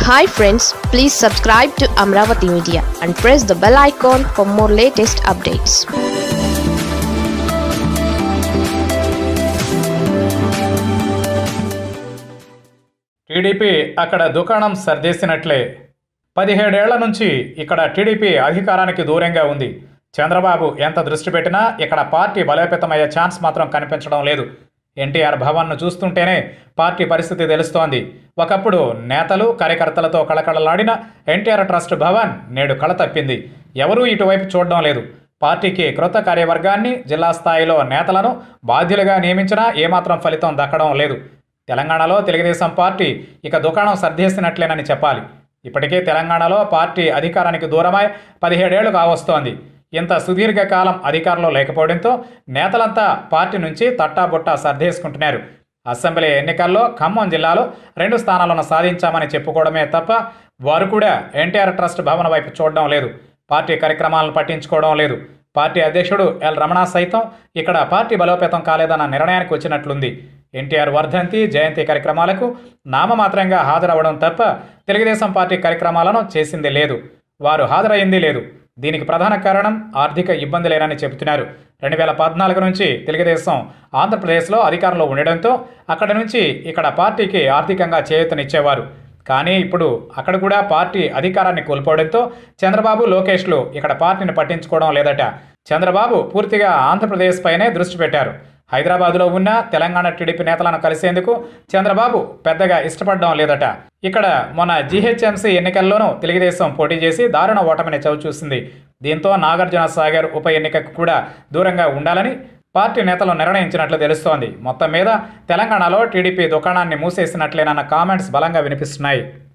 hi friends please subscribe to Amaravati media and press the bell icon for more latest updates TDP అక్కడ దుకాణం సర్దేసినట్లే పదిహేడేళ్ల నుంచి ఇక్కడ TDP అధికారానికి దూరంగా ఉంది చంద్రబాబు ఎంత దృష్టి పెట్టినా ఇక్కడ పార్టీ బలోపేతమయ్యే ఛాన్స్ మాత్రం కనిపించడం లేదు ఎన్టీఆర్ భవన్ను చూస్తుంటేనే పార్టీ పరిస్థితి తెలుస్తోంది ఒకప్పుడు నేతలు కార్యకర్తలతో కళకళలాడిన ఎన్టీఆర్ ట్రస్ట్ భవన్ నేడు కళ తప్పింది ఎవరూ ఇటువైపు చూడడం లేదు పార్టీకి క్రొత్త కార్యవర్గాన్ని జిల్లా స్థాయిలో నేతలను బాధ్యులుగా నియమించినా ఏమాత్రం ఫలితం దక్కడం లేదు తెలంగాణలో తెలుగుదేశం పార్టీ ఇక దుకాణం సర్దేసినట్లేనని చెప్పాలి ఇప్పటికే తెలంగాణలో పార్టీ అధికారానికి దూరమై పదిహేడేళ్లు కావస్తోంది ఇంత సుదీర్ఘకాలం అధికారంలో లేకపోవడంతో నేతలంతా పార్టీ నుంచి తట్టాబుట్టా సర్దేసుకుంటున్నారు అసెంబ్లీ ఎన్నికల్లో ఖమ్మం జిల్లాలో రెండు స్థానాలను సాధించామని చెప్పుకోవడమే తప్ప వారు కూడా ఎన్టీఆర్ ట్రస్ట్ భవన్ వైపు చూడడం లేదు పార్టీ కార్యక్రమాలను పట్టించుకోవడం లేదు పార్టీ అధ్యక్షుడు ఎల్ రమణ సైతం ఇక్కడ పార్టీ బలోపేతం కాలేదన్న నిర్ణయానికి వచ్చినట్లుంది ఎన్టీఆర్ వర్ధంతి జయంతి కార్యక్రమాలకు నామమాత్రంగా హాజరవడం తప్ప తెలుగుదేశం పార్టీ కార్యక్రమాలను చేసింది లేదు వారు హాజరైంది లేదు దీనికి ప్రధాన కారణం ఆర్థిక ఇబ్బందులేనని చెబుతున్నారు రెండు వేల పద్నాలుగు నుంచి తెలుగుదేశం ఆంధ్రప్రదేశ్లో అధికారంలో ఉండడంతో అక్కడ నుంచి ఇక్కడ పార్టీకి ఆర్థికంగా చేయూతనిచ్చేవారు కానీ ఇప్పుడు అక్కడ కూడా పార్టీ అధికారాన్ని కోల్పోవడంతో చంద్రబాబు లోకేష్లు ఇక్కడ పార్టీని పట్టించుకోవడం లేదట చంద్రబాబు పూర్తిగా ఆంధ్రప్రదేశ్ పైనే దృష్టి పెట్టారు హైదరాబాదులో ఉన్న తెలంగాణ టీడీపీ నేతలను కలిసేందుకు చంద్రబాబు పెద్దగా ఇష్టపడడం లేదట ఇక్కడ మొన్న జీహెచ్ఎంసీ ఎన్నికల్లోనూ తెలుగుదేశం పోటీ చేసి దారుణ ఓటమిని చవిచూసింది దీంతో నాగార్జున సాగర్ ఉప ఎన్నికకు కూడా దూరంగా ఉండాలని పార్టీ నేతలు నిర్ణయించినట్లు తెలుస్తోంది మొత్తం మీద తెలంగాణలో టీడీపీ దుకాణాన్ని మూసేసినట్లేనన్న కామెంట్స్ బలంగా వినిపిస్తున్నాయి